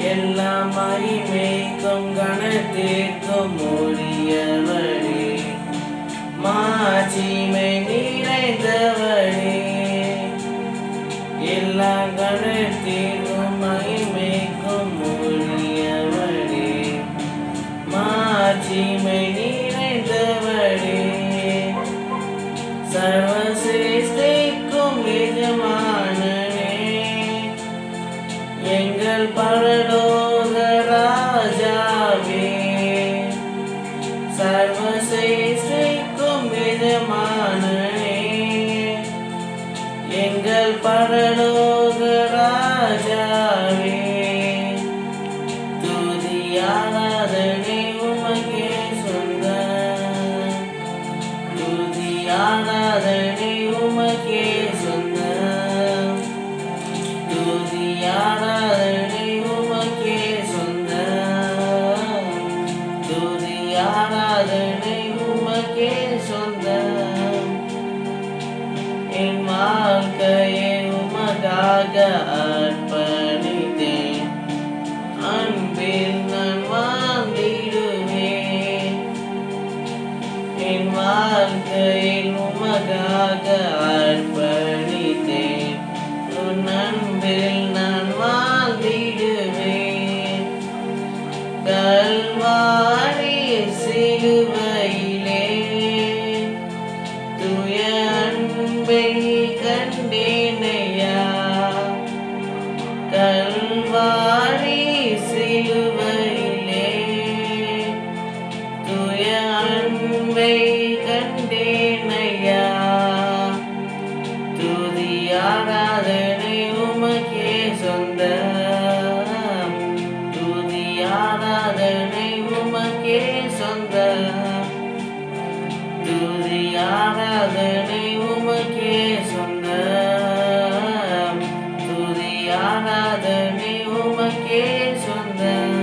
எல்லாம் மகிமைக்கும் கணத்திற்கும் உரியவரே மாட்சிமை நிறைந்தவரே எல்லா கணத்திற்கும் மகிமைக்கும் உரியவரே மாட்சிமை நிறைந்தவரே சர்வசிருஷ்டிக்கும் எஜமானனே எங்கள் பரலோக ராஜாவே சர்வசிருஷ்டிக்கும் எஜமானனே எங்கள் பரலோக ராஜாவே துதியாராதனை உமக்கே சொந்த துதியாராதனை உமக்கே சொந்த துதியாராதனை உமக்கே சொந்த துதியாராதனை உமக்கே சொந்த என் வாழ்க்கையை உமக்காக அர்ப்பணித்தேன் அன்பில் நான் வாழ்ந்திடுவேன் என் வாழ்க்கையில் உமக்காக அர்ப்பணித்தேன் உன் அன்பில் நான் வாழ்ந்திடுவேன் கல்வாரி சிலுவையிலே துய அன்பை கண்டேனையா கல்வாரி சிலுவையிலே துய அன்பை கண்டேனையா துதியாராதனை உமக்கே சொந்த துதியாராதனை உமக்கே சொந்த துதியாராதனை உமக்கே சொந்த துதியாராதனை உமக்கே சொந்த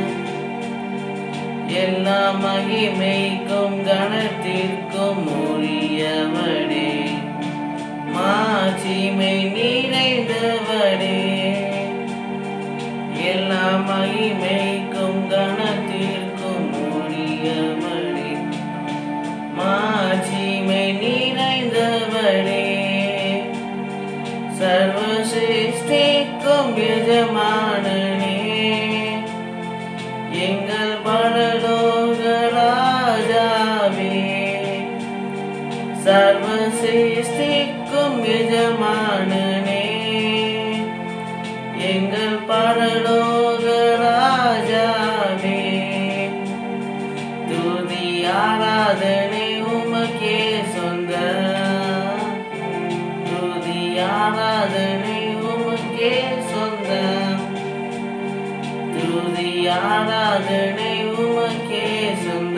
எல்லா மகிமைக்கும் கணத்திற்கும் உரியவனே மாட்சிமை நிறைந்தவனே எல்லா மகிமைக்கும் கணத்திற்கும் உரியவனே மாட்சிமை நிறைந்தவனே சர்வசிருஷ்டிக்கும் எஜமானனே எங்கள் பரலோக ராஜாவே சர்வசிருஷ்டிக்கும் எஜமானனே எங்கள் பரலோக ராஜாவே துதி ஆராதனை உமக்கே சொந்த துதி ஆராதனை உமக்கே சொந்த துதி ஆராதனை உமக்கே சொந்த